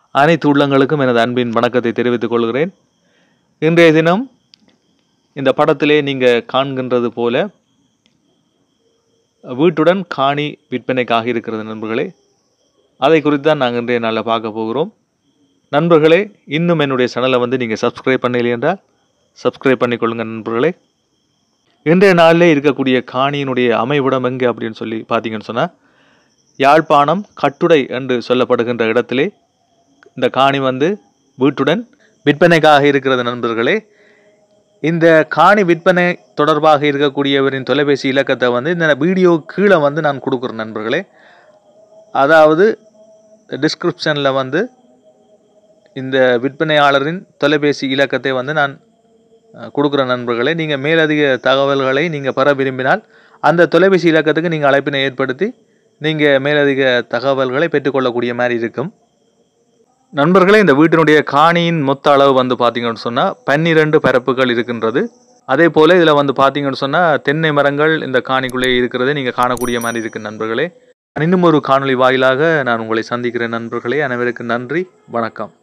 அனைத்து உள்ளங்களுக்கும் எனது அன்பின் வணக்கத்தை தெரிவித்துக் கொள்கிறேன் இன்றைய தினம் இந்த படத்திலே நீங்கள் காண்கின்றது போல வீட்டுடன் காணி விற்பனைக்காக இருக்கிறது நண்பர்களே அதை குறித்து தான் நாங்கள் இன்றைய நாளில் பார்க்க போகிறோம் நண்பர்களே இன்னும் என்னுடைய சேனலை வந்து நீங்கள் சப்ஸ்கிரைப் பண்ணலை என்றால் சப்ஸ்கிரைப் பண்ணிக்கொள்ளுங்க நண்பர்களே இன்றைய நாளிலே இருக்கக்கூடிய காணியினுடைய அமைவிடம் எங்கே அப்படின்னு சொல்லி பார்த்தீங்கன்னு சொன்னால் யாழ்ப்பாணம் கட்டுடை என்று சொல்லப்படுகின்ற இடத்திலே இந்த காணி வந்து வீட்டுடன் விற்பனைக்காக இருக்கிறது நண்பர்களே இந்த காணி விற்பனை தொடர்பாக இருக்கக்கூடியவரின் தொலைபேசி இலக்கத்தை வந்து இந்த வீடியோ கீழே வந்து நான் கொடுக்குறேன் நண்பர்களே அதாவது டிஸ்கிரிப்ஷனில் வந்து இந்த விற்பனையாளரின் தொலைபேசி இலக்கத்தை வந்து நான் அஹ், கொடுக்குற நண்பர்களே நீங்கள் மேலதிக தகவல்களை நீங்கள் பெற விரும்பினால் அந்த தொலைபேசி இலக்கத்துக்கு நீங்கள் அழைப்பினை ஏற்படுத்தி நீங்கள் மேலதிக தகவல்களை பெற்றுக்கொள்ளக்கூடிய மாதிரி இருக்கும் நண்பர்களே இந்த வீட்டினுடைய காணியின் மொத்த அளவு வந்து பார்த்தீங்கன்னு சொன்னால் பன்னிரண்டு பரப்புகள் இருக்கின்றது அதே போல் இதில் வந்து பார்த்தீங்கன்னு சொன்னால் தென்னை மரங்கள் இந்த காணிக்குள்ளே இருக்கிறதை நீங்கள் காணக்கூடிய மாதிரி இருக்கு நண்பர்களே இன்னும் ஒரு காணொளி வாயிலாக நான் உங்களை சந்திக்கிறேன் நண்பர்களே அனைவருக்கும் நன்றி வணக்கம்